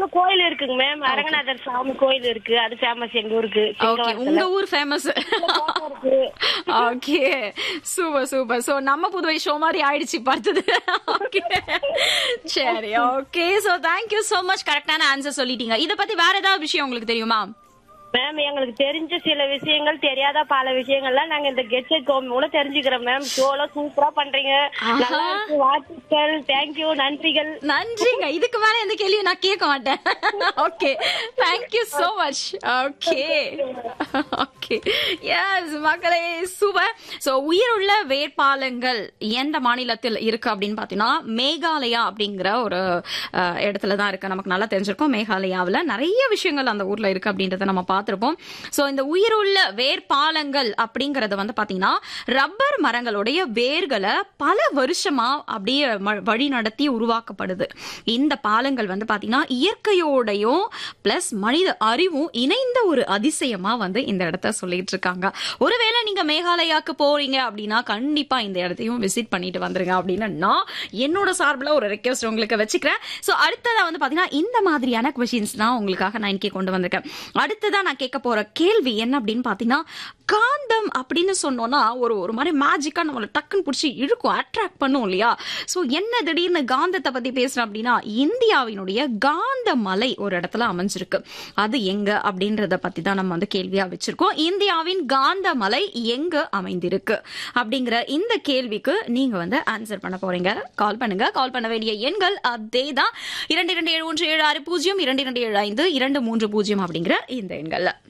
கோயில் இருக்குங்க மேம் அரங்கநாதர் சாமி கோயில் இருக்கு அது ஃபேமஸ் எங்க ஊருக்கு ஓகே உங்க ஊர் ஃபேமஸ் இருக்கு ஓகே சூப்பர் சூப்பர் சோ நம்ம புதுவை ஷோ மாதிரி ஆயிடுச்சு பார்த்தது ஓகே சரி okay so thank you so much கரெக்டான ஆன்சர் சொல்லிட்டீங்க இத பத்தி வேற ஏதாவது விஷயம் உங்களுக்கு தெரியுமா மேம் எங்களுக்கு தெரிஞ்ச சில விஷயங்கள் தெரியாத பல விஷயங்கள்லாம் நாங்க இந்த கெட் செட் கோம் மூலம் தெரிஞ்சுக்கிறோம் மேம் ஷோல சூப்பரா பண்றீங்க நல்லா இருக்கு வாழ்த்துக்கள் தேங்க்யூ நன்றிகள் நன்றிங்க இதுக்கு மேல எந்த கேள்வியும் நான் கேட்க மாட்டேன் okay thank you so much okay okay yes மக்களே சூப்பர் சோ உயிருள்ள வேட்பாளங்கள் எந்த மாநிலத்தில் இருக்கு அப்படின்னு பாத்தீங்கன்னா மேகாலயா அப்படிங்கிற ஒரு அஹ், இடத்துல தான் இருக்கு நமக்கு நல்லா தெரிஞ்சிருக்கும் மேகாலயாவுல நிறைய விஷயங்கள் அந்த ஊர்ல இருக்கு அப்படின்றத நம்ம பார்த்திருப்போம் சோ இந்த உயிருள்ள வேர்பாலங்கள் அப்படிங்கறது வந்து பாத்தீங்கன்னா ரப்பர் மரங்களுடைய வேர்களை பல வருஷமா அப்படியே ம- வழி நடத்தி உருவாக்கப்படுது இந்த பாலங்கள் வந்து பாத்தீங்கன்னா இயற்கையோடையும் பிளஸ் மனித அறிவும் இணைந்த ஒரு அதிசயமா வந்து இந்த இடத்த சொல்லிட்டு இருக்காங்க ஒருவேளை நீங்க மேகாலயாக்கு போறீங்க அப்படின்னா கண்டிப்பா இந்த இடத்தையும் விசிட் பண்ணிட்டு வந்துருங்க அப்படின்னு நான் என்னோட சார்பில் ஒரு ரெக்வஸ்ட் உங்களுக்கு வச்சுக்கிறேன் சோ அடுத்ததா வந்து பாத்தீங்கன்னா இந்த மாதிரியான கொஷின்ஸ் தான் உங்களுக்காக நான் இன்னைக்கு கொண்டு வந்திருக்கேன் அடுத்ததா நான் கேட்க போற கேள்வி என்ன அப்படின்னு பாத்தீங்கன்னா காந்தம் அப்படின்னு சொன்னோம்னா ஒரு ஒரு மாதிரி மேஜிக்கா நம்மள டக்குன்னு பிடிச்சி இழுக்கும் அட்ராக்ட் பண்ணும் இல்லையா சோ என்ன திடீர்னு காந்தத்தை பத்தி பேசுறேன் அப்படின்னா இந்தியாவினுடைய காந்த மலை ஒரு இடத்துல அமைஞ்சிருக்கு அது எங்க அப்படின்றத பத்தி தான் நம்ம வந்து கேள்வியா வச்சிருக்கோம் இந்தியாவின் காந்த மலை எங்க அமைந்திருக்கு அப்படிங்கிற இந்த கேள்விக்கு நீங்க வந்து ஆன்சர் பண்ண போறீங்க கால் பண்ணுங்க கால் பண்ண வேண்டிய எண்கள் அதே தான் இரண்டு இரண்டு ஏழு ஒன்று ஏழு ஆறு பூஜ்ஜியம் இரண்டு இரண்டு ஏழு ஐந்து இரண்டு மூன்று பூஜ்ஜியம் அப்படிங்கிற இந்த எண்கள்ல